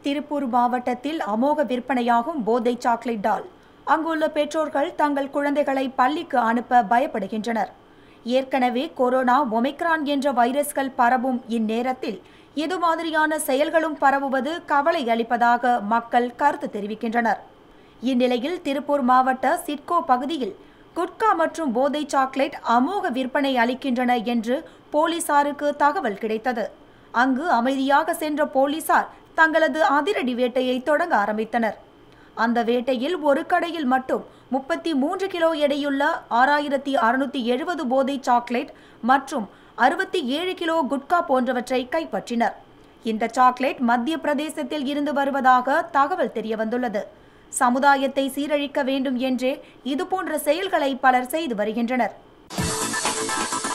திருப்பூர் மாவட்டத்தில் அமோக விற்பனையாகும் போதை சாக்லேட் டால் அங்குள்ள பெற்றோர்கள் தங்கள் குழந்தைகளை பள்ளிக்கு அனுப்ப பயப்படுகின்றனர் ஏற்கனவே கொரோனா ஒமைக்ரான் என்ற வைரஸ்கள் பரவும் இந்நேரத்தில் இது மாதிரியான செயல்களும் பரவுவது கவலை அளிப்பதாக மக்கள் கருத்து தெரிவிக்கின்றனர் இந்நிலையில் திருப்பூர் மாவட்ட சிட்கோ பகுதியில் குட்கா மற்றும் போதை சாக்லேட் அமோக விற்பனை அளிக்கின்றன என்று போலீசாருக்கு தகவல் கிடைத்தது அங்கு அமைதியாக சென்ற போலீசார் தங்களது அதிரடி வேட்டையை தொடங்க ஆரம்பித்தனர் அந்த வேட்டையில் ஒரு கடையில் மட்டும் முப்பத்தி மூன்று கிலோ எடையுள்ள ஆறாயிரத்தி அறுநூத்தி எழுபது போதை சாக்லேட் மற்றும் அறுபத்தி ஏழு கிலோ குட்கா போன்றவற்றை கைப்பற்றினர் இந்த சாக்லேட் மத்திய பிரதேசத்தில் இருந்து வருவதாக தகவல் தெரியவந்துள்ளது சமுதாயத்தை சீரழிக்க வேண்டும் என்றே இதுபோன்ற செயல்களை பலர் செய்து வருகின்றனர்